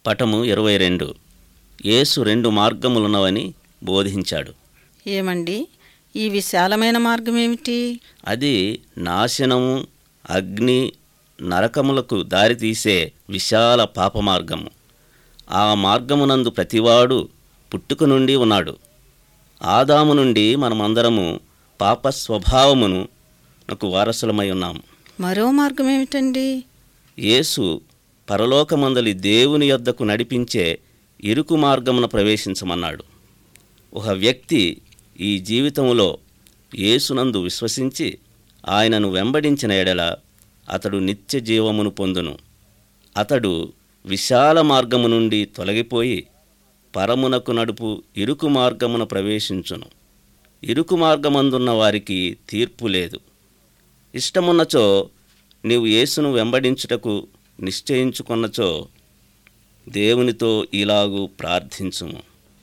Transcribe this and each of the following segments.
పటము ఇరవై రెండు యేసు రెండు మార్గములున్నవని బోధించాడు ఏమండి ఈ విశాలమైన మార్గం ఏమిటి అది నాశనము అగ్ని నరకములకు దారితీసే విశాల పాప మార్గము ఆ మార్గమునందు ప్రతివాడు పుట్టుక నుండి ఉన్నాడు ఆదాము నుండి మనమందరము పాప స్వభావమును నాకు వారసులమై ఉన్నాము మరో మార్గం ఏమిటండి యేసు పరలోకమందలి దేవుని యొద్దకు నడిపించే ఇరుకు మార్గమున ప్రవేశించమన్నాడు ఒక వ్యక్తి ఈ జీవితములో యేసునందు విశ్వసించి ఆయనను వెంబడించిన ఎడల అతడు నిత్య జీవమును పొందును అతడు విశాల మార్గము నుండి తొలగిపోయి పరమునకు నడుపు ఇరుకు మార్గమున ప్రవేశించును ఇరుకు మార్గమందున్న వారికి తీర్పు లేదు ఇష్టమున్నచో నీవు యేసును వెంబడించుటకు నిశ్చయించుకున్నచో దేవునితో ఇలాగూ ప్రార్థించుము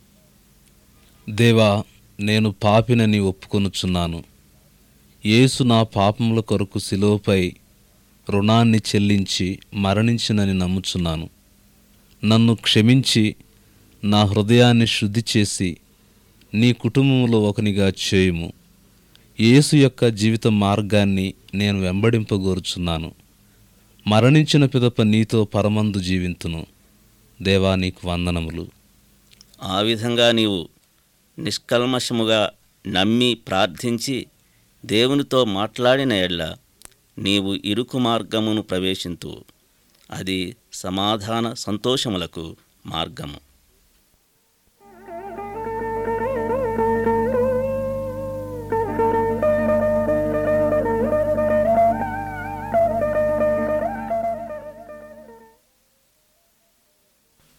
దేవా నేను పాపినని ఒప్పుకొనుచున్నాను యేసు నా పాపముల కొరకు శిలువపై రుణాన్ని చెల్లించి మరణించినని నమ్ముచున్నాను నన్ను క్షమించి నా హృదయాన్ని శుద్ధి చేసి నీ కుటుంబంలో ఒకనిగా చేయుము యేసు యొక్క జీవిత మార్గాన్ని నేను వెంబడింపగోరుచున్నాను మరణించిన పిదప నీతో పరమందు జీవింతును దేవా నీకు వందనములు ఆ విధంగా నీవు నిష్కల్మషముగా నమ్మి ప్రార్థించి దేవునితో మాట్లాడిన ఎడ్ల నీవు ఇరుకు మార్గమును ప్రవేశింతు అది సమాధాన సంతోషములకు మార్గము